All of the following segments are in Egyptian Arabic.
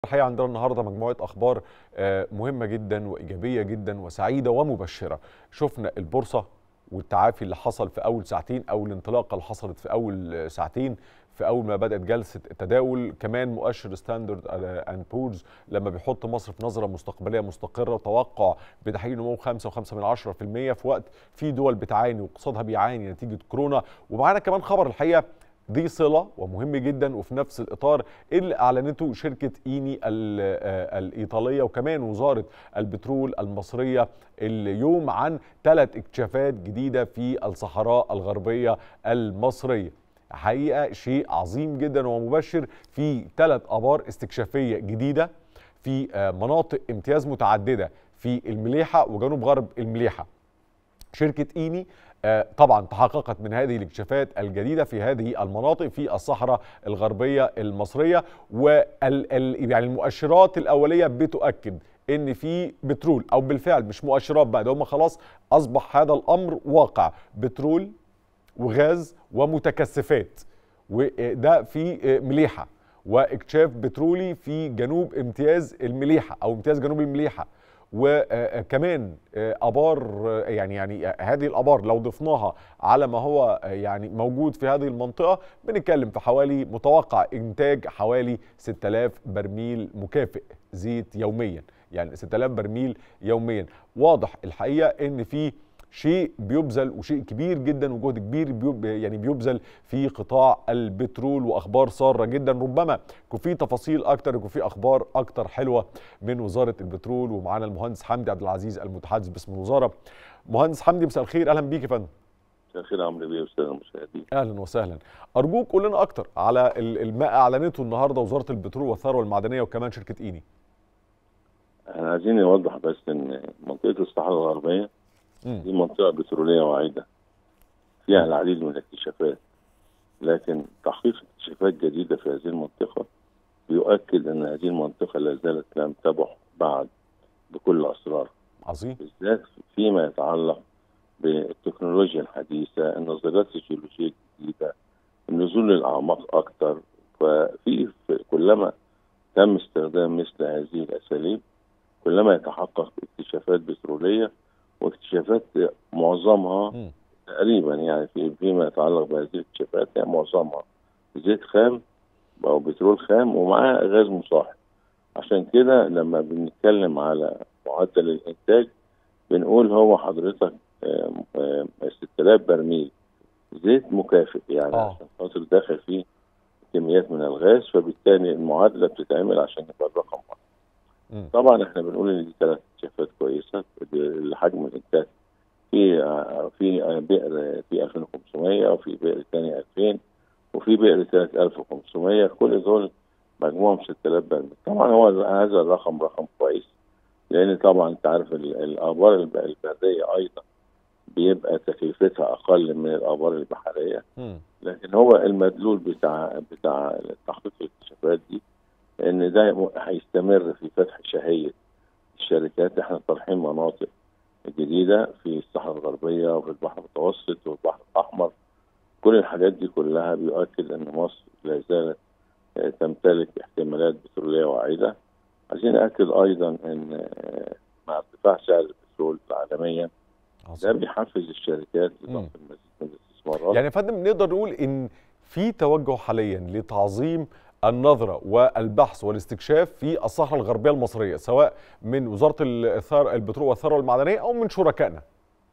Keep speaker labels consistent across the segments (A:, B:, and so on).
A: الحقيقه عندنا النهارده مجموعه اخبار مهمه جدا وايجابيه جدا وسعيده ومبشره شفنا البورصه والتعافي اللي حصل في اول ساعتين او الانطلاقه اللي حصلت في اول ساعتين في اول ما بدات جلسه التداول كمان مؤشر ستاندرد اند بورز لما بيحط مصر في نظره مستقبليه مستقره وتوقع بتحقيق نمو 5.5% في وقت في دول بتعاني واقتصادها بيعاني نتيجه كورونا ومعانا كمان خبر الحقيقه دي صله ومهم جدا وفي نفس الاطار اللي اعلنته شركه ايني الايطاليه وكمان وزاره البترول المصريه اليوم عن ثلاث اكتشافات جديده في الصحراء الغربيه المصريه. حقيقه شيء عظيم جدا ومبشر في ثلاث ابار استكشافيه جديده في مناطق امتياز متعدده في المليحه وجنوب غرب المليحه. شركه ايني طبعا تحققت من هذه الاكتشافات الجديده في هذه المناطق في الصحراء الغربيه المصريه وال يعني المؤشرات الاوليه بتؤكد ان في بترول او بالفعل مش مؤشرات بقى ده هم خلاص اصبح هذا الامر واقع بترول وغاز ومتكثفات وده في مليحه واكتشاف بترولي في جنوب امتياز المليحه او امتياز جنوب المليحه وكمان ابار يعني يعني هذه الابار لو ضفناها على ما هو يعني موجود في هذه المنطقه بنتكلم في حوالي متوقع انتاج حوالي 6000 برميل مكافئ زيت يوميا يعني 6000 برميل يوميا واضح الحقيقه ان في شيء بيبذل وشيء كبير جدا وجهد كبير بيب يعني بيبذل في قطاع البترول واخبار ساره جدا ربما يكون في تفاصيل اكتر يكون في اخبار اكتر حلوه من وزاره البترول ومعانا المهندس حمدي عبد العزيز المتحدث باسم الوزاره مهندس حمدي مساء الخير اهلا بيك يا فندم
B: مساء الخير عمرو بيه استاذ المشاهدين
A: اهلا وسهلا ارجوك قول لنا اكتر على ما اعلنته النهارده وزاره البترول والثروه المعدنيه وكمان شركه ايني
B: احنا عايزين نوضح بس ان منطقه الصحراء الغربيه دي منطقة بترولية واعدة فيها العديد من الاكتشافات لكن تحقيق اكتشافات جديدة في هذه المنطقة بيؤكد أن هذه المنطقة لا زالت لم تبح بعد بكل أسرار
A: عظيم
B: بالذات فيما يتعلق بالتكنولوجيا الحديثة النظريات الجيولوجية الجديدة النزول للأعماق أكثر ففي كلما تم استخدام مثل هذه الأساليب كلما يتحقق اكتشافات بترولية واكتشافات معظمها م. تقريبا يعني في فيما يتعلق بهذه الاكتشافات يعني معظمها زيت خام او بترول خام ومعاه غاز مصاحب عشان كده لما بنتكلم على معدل الانتاج بنقول هو حضرتك 6000 برميل زيت مكافئ يعني
A: آه.
B: عشان خاطر داخل فيه كميات من الغاز فبالتالي المعادله بتتعمل عشان يبقى الرقم واحد طبعا احنا بنقول ان دي ثلاث اكتشافات كويسه حجم الانتاج في في بئر في 2500 وفي بئر ثاني 2000 وفي بئر ثالث 1500 كل دول مجموعهم 6000 برميل طبعا هو هذا الرقم رقم كويس لان طبعا انت عارف الابار البريه ايضا بيبقى تكلفتها اقل من الابار البحريه لكن هو المدلول بتاع بتاع تحقيق الاكتشافات دي ان ده هيستمر في فتح شهيه الشركات احنا طرحين مناطق جديده في الصحراء الغربيه وفي البحر المتوسط والبحر الاحمر كل الحاجات دي كلها بيؤكد ان مصر لا زالت تمتلك احتمالات بتروليه واعده عايزين ناكد ايضا ان مع ارتفاع سعر البترول عالميا ده بيحفز الشركات لضخ المزيد من الاستثمارات
A: يعني يا فندم نقدر نقول ان في توجه حاليا لتعظيم النظرة والبحث والاستكشاف في الصحراء الغربية المصرية سواء من وزارة البترول والثروة المعدنية أو من شركائنا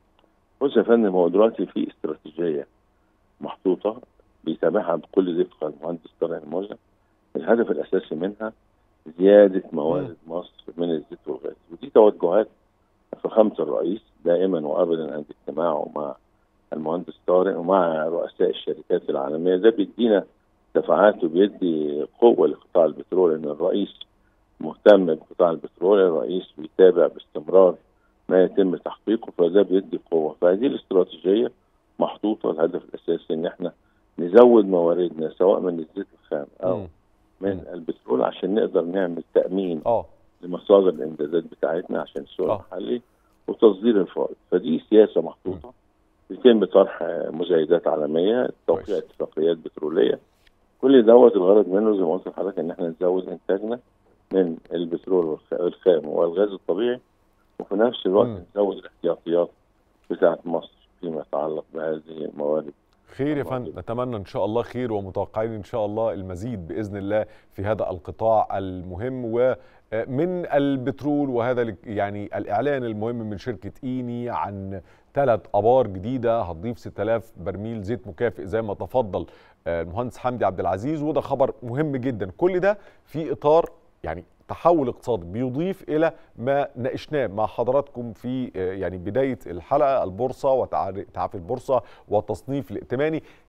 B: بص يا فندم هو دلوقتي في استراتيجية محطوطة بيتابعها بكل دقة المهندس طارق الموجة الهدف الأساسي منها زيادة موارد م. مصر من الزيت والغاز ودي توجهات فخامة الرئيس دائما وأبدا عند اجتماعه مع المهندس طارق ومع رؤساء الشركات العالمية ده بيدينا دفعات وبيدي قوه لقطاع البترول ان الرئيس مهتم بقطاع البترول الرئيس بيتابع باستمرار ما يتم تحقيقه فده بيدي قوه فهذه الاستراتيجيه محطوطه الهدف الاساسي ان احنا نزود مواردنا سواء من الزيت الخام او م. من البترول عشان نقدر نعمل تامين
A: اه
B: لمصادر الامدادات بتاعتنا عشان السوق المحلي وتصدير الفائض فدي سياسه محطوطه بيتم طرح مزايدات عالميه توقيع اتفاقيات بتروليه كل دوت الغرض منه زي ما قلت لحضرتك ان احنا نزود انتاجنا من البترول الخام والغاز الطبيعي وفي نفس الوقت
A: مم.
B: نزود الاحتياطيات بتاعت مصر فيما يتعلق بهذه الموارد
A: خير يا
B: الله
A: فندم نتمنى ان شاء الله خير ومتوقعين ان شاء الله المزيد باذن الله في هذا القطاع المهم ومن البترول وهذا ال- يعني الاعلان المهم من شركه ايني عن ثلاث ابار جديده هتضيف 6000 برميل زيت مكافئ زي ما تفضل آه، المهندس حمدي عبد العزيز وده خبر مهم جدا كل ده في اطار يعني تحول اقتصادي بيضيف الى ما ناقشناه مع حضراتكم في آه، يعني بدايه الحلقه البورصه وتعافي البورصه والتصنيف الائتماني